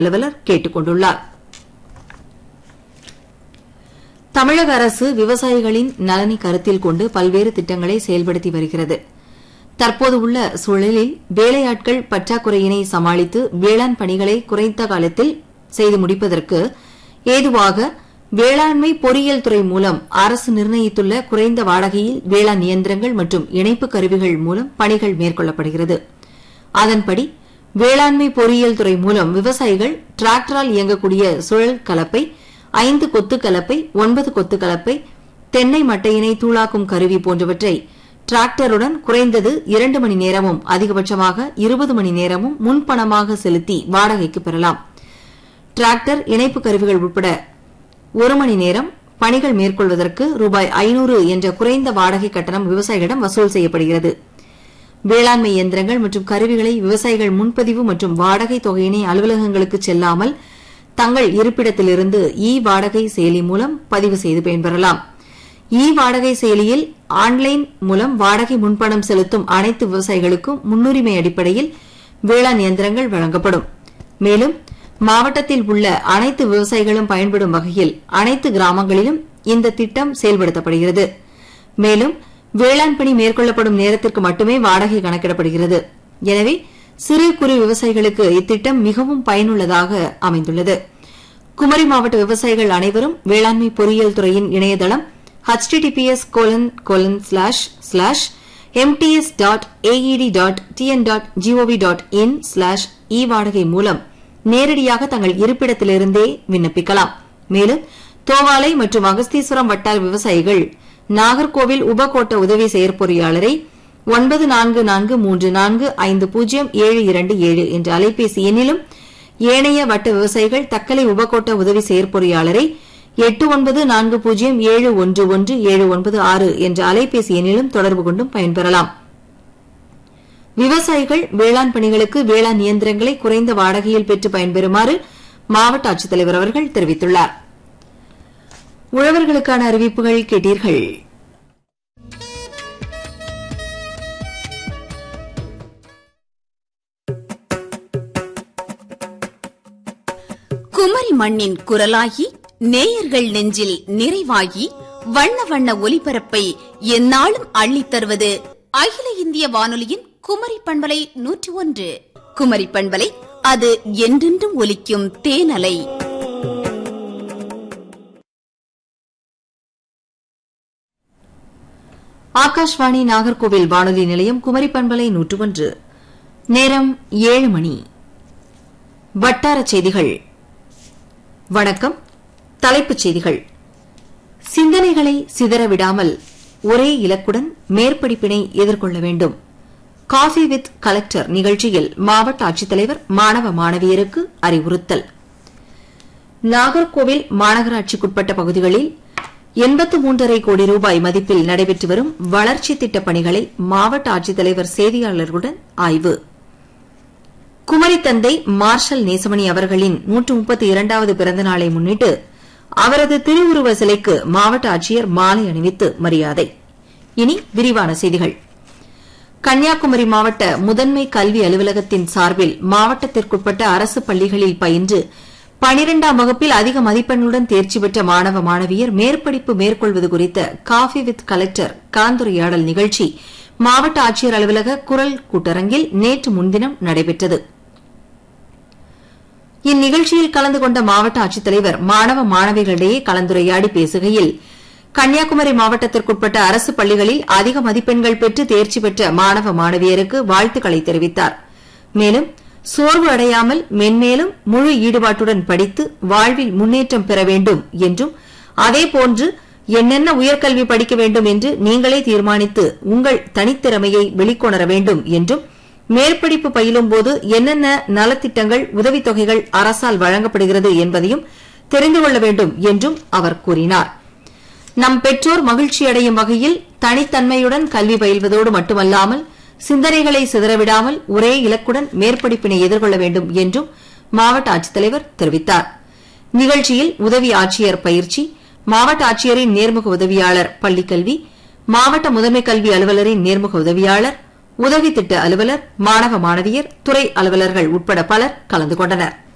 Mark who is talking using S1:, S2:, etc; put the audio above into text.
S1: அலுவலர் கேட்டுக் கொண்டுள்ளார் தமிழக அரசு விவசாயிகளின் நலனை கருத்தில் கொண்டு பல்வேறு திட்டங்களை செயல்படுத்தி வருகிறது தற்போது உள்ள சூழலில் வேலையாட்கள் பற்றாக்குறையினை சமாளித்து வேளாண் பணிகளை குறைந்த காலத்தில் செய்து முடிப்பதற்கு ஏதுவாக வேளாண்மை பொறியியல் துறை மூலம் அரசு நிர்ணயித்துள்ள குறைந்த வாடகையில் வேளாண் இயந்திரங்கள் மற்றும் இணைப்பு கருவிகள் மூலம் பணிகள் மேற்கொள்ளப்படுகிறது அதன்படி வேளாண்மை பொறியியல் துறை மூலம் விவசாயிகள் டிராக்டரால் இயங்கக்கூடிய சுழல் கலப்பை ஐந்து கொத்து கலப்பை ஒன்பது கொத்து கலப்பை தென்னை மட்டையினை தூளாக்கும் கருவி போன்றவற்றை டிராக்டருடன் குறைந்தது இரண்டு மணி நேரமும் அதிகபட்சமாக இருபது மணி நேரமும் முன்பணமாக செலுத்தி வாடகைக்கு பெறலாம் டிராக்டர் இணைப்பு கருவிகள் உட்பட ஒரு மணி நேரம் பணிகள் மேற்கொள்வதற்கு ரூபாய் ஐநூறு என்ற குறைந்த வாடகை கட்டணம் விவசாயிகளிடம் வசூல் செய்யப்படுகிறது வேளாண்மை இயந்திரங்கள் மற்றும் கருவிகளை விவசாயிகள் முன்பதிவு மற்றும் வாடகை தொகையினை அலுவலகங்களுக்கு செல்லாமல் தங்கள் இருப்பிடத்திலிருந்து இ வாடகை செயலி மூலம் பதிவு செய்து பயன்பெறலாம் இ வாடகை செயலியில் ஆன்லைன் மூலம் வாடகை முன்பணம் செலுத்தும் அனைத்து விவசாயிகளுக்கும் முன்னுரிமை அடிப்படையில் வேளாண் இயந்திரங்கள் வழங்கப்படும் மேலும் மாவட்டத்தில் உள்ள அனைத்து விவசாயிகளும் பயன்படும் வகையில் அனைத்து கிராமங்களிலும் இந்த திட்டம் செயல்படுத்தப்படுகிறது மேலும் வேளாண் பணி மேற்கொள்ளப்படும் நேரத்திற்கு மட்டுமே வாடகை கணக்கிடப்படுகிறது எனவே சிறு குறு விவசாயிகளுக்கு இத்திட்டம் மிகவும் பயனுள்ளதாக அமைந்துள்ளது குமரி மாவட்ட விவசாயிகள் அனைவரும் வேளாண்மை பொறியியல் துறையின் இணையதளம் https colon colon slash slash mts dot aed dot tn dot gov dot in slash e வாடகை மூலம் நேரடியாக தங்கள் இருப்பிடத்திலிருந்தே விண்ணப்பிக்கலாம் மேலும் தோவாலை மற்றும் அகஸ்தீஸ்வரம் வட்டார விவசாயிகள் நாகர்கோவில் உபகோட்ட உதவி செயற்பொறியாளரை ஒன்பது நான்கு நான்கு மூன்று நான்கு ஐந்து பூஜ்ஜியம் ஏழு இரண்டு ஏழு என்ற அலைபேசி எண்ணிலும் ஏனைய வட்ட விவசாயிகள் தக்கலை உபகோட்ட உதவி செயற்பொறியாளரை எட்டு ஒன்பது நான்கு பூஜ்ஜியம் ஏழு ஒன்று ஒன்று ஏழு ஒன்பது ஆறு என்ற அலைபேசி எண்ணிலும் தொடர்பு கொண்டும் பயன்பெறலாம் விவசாயிகள் வேளாண் பணிகளுக்கு வேளாண் இயந்திரங்களை குறைந்த வாடகையில் பெற்று பயன்பெறுமாறு மாவட்ட ஆட்சித்தலைவர் அவர்கள் தெரிவித்துள்ளார் உழவர்களுக்கான அறிவிப்புகள் கேட்டீர்கள்
S2: குமரி மண்ணின் குரலாகி நேயர்கள் நெஞ்சில் நிறைவாகி வண்ண வண்ண ஒலிபரப்பை எந்நாளும் அள்ளித் தருவது அகில இந்திய வானொலியின் குமரி பண்பலை நூற்றி ஒன்று குமரி பண்பலை அது என்றென்றும் ஒலிக்கும் தேனலை
S1: ஆகாஷ்வாணி நாகர்கோவில் வானொலி நிலையம் குமரி பண்பலை நூற்று ஒன்று நேரம் ஏழு மணி வட்டாரச் செய்திகள் வணக்கம் தலைப்புச் செய்திகள் சிந்தனைகளை சிதறவிடாமல் ஒரே இலக்குடன் மேற்படிப்பினை எதிர்கொள்ள வேண்டும் காஃபி வித் கலெக்டர் நிகழ்ச்சியில் மாவட்ட ஆட்சித்தலைவர் மாணவ மாணவியருக்கு அறிவுறுத்தல் நாகர்கோவில் மாநகராட்சிக்குட்பட்ட பகுதிகளில் எண்பத்து மூன்றரை கோடி ரூபாய் மதிப்பில் நடைபெற்று வரும் வளர்ச்சித் திட்டப் பணிகளை மாவட்ட ஆட்சித்தலைவர் செய்தியாளர்களுடன் ஆய்வு குமரி தந்தை மார்ஷல் நேசமணி அவர்களின் நூற்று முப்பத்தி இரண்டாவது பிறந்த நாளை முன்னிட்டு அவரது திருவுருவ சிலைக்கு மாவட்ட ஆட்சியர் மாலை அணிவித்து மரியாதை இனி விரிவான செய்திகள் கன்னியாகுமரி மாவட்ட முதன்மை கல்வி அலுவலகத்தின் சார்பில் மாவட்டத்திற்குட்பட்ட அரசு பள்ளிகளில் பயின்று பனிரெண்டாம் வகுப்பில் அதிக மதிப்பெண்ணுடன் தேர்ச்சி பெற்ற மாணவ மாணவியர் மேற்படிப்பு மேற்கொள்வது குறித்த காஃபி வித் கலெக்டர் கலந்துரையாடல் நிகழ்ச்சி மாவட்ட ஆட்சியர் அலுவலக குரல் கூட்டரங்கில் நேற்று முன்தினம் நடைபெற்றது இந்நிகழ்ச்சியில் கலந்து கொண்ட மாவட்ட ஆட்சித்தலைவர் மாணவ மாணவிகளிடையே கலந்துரையாடி பேசுகையில் கன்னியாகுமரி மாவட்டத்திற்குட்பட்ட அரசு பள்ளிகளில் அதிக மதிப்பெண்கள் பெற்று தேர்ச்சி பெற்ற மாணவ மாணவியருக்கு வாழ்த்துக்களை தெரிவித்தார் மேலும் சோர்வு அடையாமல் மென்மேலும் முழு ஈடுபாட்டுடன் படித்து வாழ்வில் முன்னேற்றம் பெற வேண்டும் என்றும் அதேபோன்று என்னென்ன உயர்கல்வி படிக்க வேண்டும் என்று நீங்களே தீர்மானித்து உங்கள் தனித்திறமையை வெளிக்கொணர வேண்டும் என்றும் மேற்படிப்பு பயிலும் போது என்னென்ன நலத்திட்டங்கள் உதவித்தொகைகள் அரசால் வழங்கப்படுகிறது என்பதையும் தெரிந்து கொள்ள வேண்டும் என்றும் அவர் கூறினார் நம் பெற்றோர் மகிழ்ச்சியடையும் வகையில் தனித்தன்மையுடன் கல்வி பயில்வதோடு மட்டுமல்லாமல் சிந்தனைகளை சிதறவிடாமல் ஒரே இலக்குடன் மேற்படிப்பினை எதிர்கொள்ள வேண்டும் என்றும் மாவட்ட ஆட்சித்தலைவர் தெரிவித்தார் நிகழ்ச்சியில் உதவி ஆட்சியர் பயிற்சி மாவட்ட ஆட்சியரின் நேர்முக உதவியாளர் பள்ளிக்கல்வி மாவட்ட முதன்மை கல்வி அலுவலரின் நேர்முக உதவியாளர் உதவி திட்ட அலுவலர் மாணவ மாணவியர் துறை அலுவலர்கள் உட்பட பலர் கலந்து கொண்டனர்